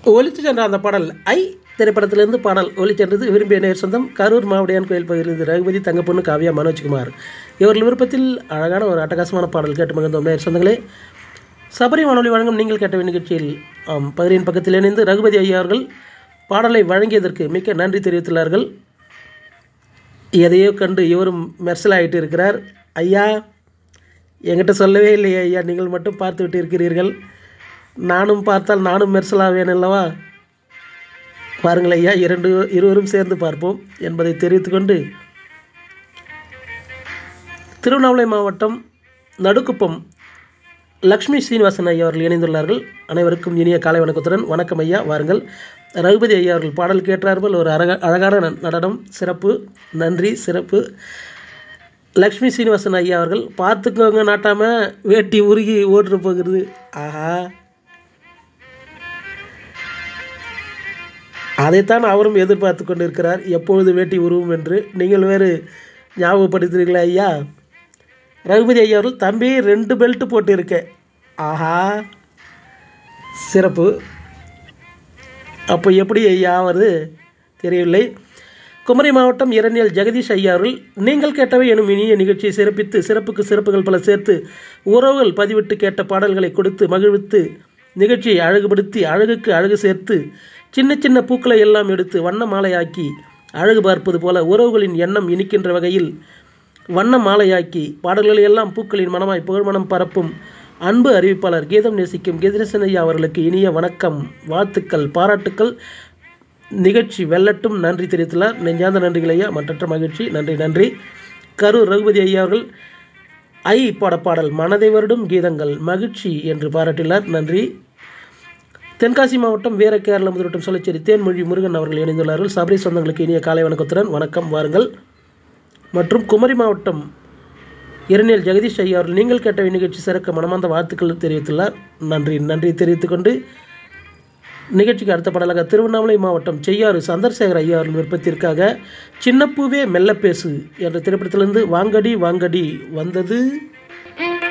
ஒலித்து சென்ற அந்த பாடல் ஐ திரைப்படத்திலிருந்து பாடல் ஒலிச்சென்றது விரும்பிய நேர் சொந்தம் கரூர் மாவடியான் கோயில் பகுதியிலிருந்து ரகுபதி தங்கப்பொண்ணு காவியா மனோஜ்குமார் இவர்கள் விருப்பத்தில் அழகான ஒரு அட்டகாசமான பாடல் கேட்டு மகிழ்ந்தோம் நேர் சொந்தங்களே சபரி வானொலி வழங்கும் நீங்கள் கேட்ட நிகழ்ச்சியில் ஆம் பகுதியின் பக்கத்தில் இணைந்து ரகுபதி ஐயா அவர்கள் பாடலை வழங்கியதற்கு மிக்க நன்றி தெரிவித்துள்ளார்கள் எதையோ கண்டு இவரும் மெர்சலாகிட்டு இருக்கிறார் ஐயா என்கிட்ட சொல்லவே இல்லையே ஐயா நீங்கள் மட்டும் பார்த்து விட்டு இருக்கிறீர்கள் நானும் பார்த்தால் நானும் மெர்சலாவேன் அல்லவா பாருங்கள் ஐயா இரண்டு இருவரும் சேர்ந்து பார்ப்போம் என்பதை தெரிவித்துக்கொண்டு திருவண்ணாமலை மாவட்டம் நடுக்குப்பம் லக்ஷ்மி சீனிவாசன் ஐயா அவர்கள் இணைந்துள்ளார்கள் அனைவருக்கும் இனிய காலை வணக்கத்துடன் வணக்கம் ஐயா வாருங்கள் ரகுபதி ஐயா அவர்கள் பாடல் கேட்டார்கள் ஒரு அழக அழகான ந- நடனம் சிறப்பு நன்றி சிறப்பு லக்ஷ்மி சீனிவாசன் ஐயா அவர்கள் பார்த்துக்கோங்க நாட்டாமல் வேட்டி உருகி ஓட்டு போகிறது ஆஹா அதைத்தான் அவரும் எதிர்பார்த்து கொண்டிருக்கிறார் எப்பொழுது வேட்டி உருவும் என்று நீங்கள் வேறு ஞாபகப்படுத்துறீங்களா ஐயா ரகுபதி ஐயா அவர்கள் தம்பி ரெண்டு பெல்ட் போட்டு இருக்க ஆஹா சிறப்பு அப்போ எப்படி ஐயா வருது தெரியவில்லை குமரி மாவட்டம் இரணியல் ஜெகதீஷ் ஐயா அவர்கள் நீங்கள் கேட்டவை எனும் இனிய நிகழ்ச்சியை சிறப்பித்து சிறப்புக்கு சிறப்புகள் பல சேர்த்து உறவுகள் பதிவிட்டு கேட்ட பாடல்களை கொடுத்து மகிழ்வித்து நிகழ்ச்சியை அழகுபடுத்தி அழகுக்கு அழகு சேர்த்து சின்ன சின்ன பூக்களை எல்லாம் எடுத்து வண்ண மாலையாக்கி அழகு பார்ப்பது போல உறவுகளின் எண்ணம் இனிக்கின்ற வகையில் வண்ண மாலையாக்கி பாடல்களை எல்லாம் பூக்களின் மனமாய் புகழ்மணம் பரப்பும் அன்பு அறிவிப்பாளர் கீதம் நேசிக்கும் கீதரசன் ஐயா அவர்களுக்கு இனிய வணக்கம் வாழ்த்துக்கள் பாராட்டுக்கள் நிகழ்ச்சி வெல்லட்டும் நன்றி தெரிவித்துள்ளார் நெஞ்சார்ந்த நன்றிகள் ஐயா மற்றற்ற மகிழ்ச்சி நன்றி நன்றி கரூர் ரகுபதி ஐயா அவர்கள் ஐ பாட பாடல் மனதை வருடும் கீதங்கள் மகிழ்ச்சி என்று பாராட்டியுள்ளார் நன்றி தென்காசி மாவட்டம் வீர கேரள முதலிட்டம் சொல்லச்சேரி தேன்மொழி முருகன் அவர்கள் இணைந்துள்ளார்கள் சபரி சொந்தங்களுக்கு இனிய காலை வணக்கத்துடன் வணக்கம் வாருங்கள் மற்றும் குமரி மாவட்டம் இரணியல் ஜெகதீஷ் ஐயா அவர்கள் நீங்கள் கேட்ட நிகழ்ச்சி சிறக்க மனமார்ந்த வாழ்த்துக்கள் தெரிவித்துள்ளார் நன்றி நன்றி தெரிவித்துக்கொண்டு நிகழ்ச்சிக்கு அடுத்த பாடலாக திருவண்ணாமலை மாவட்டம் செய்யாறு சந்திரசேகர் ஐயா அவர்கள் விருப்பத்திற்காக சின்னப்பூவே மெல்ல பேசு என்ற திரைப்படத்திலிருந்து வாங்கடி வாங்கடி வந்தது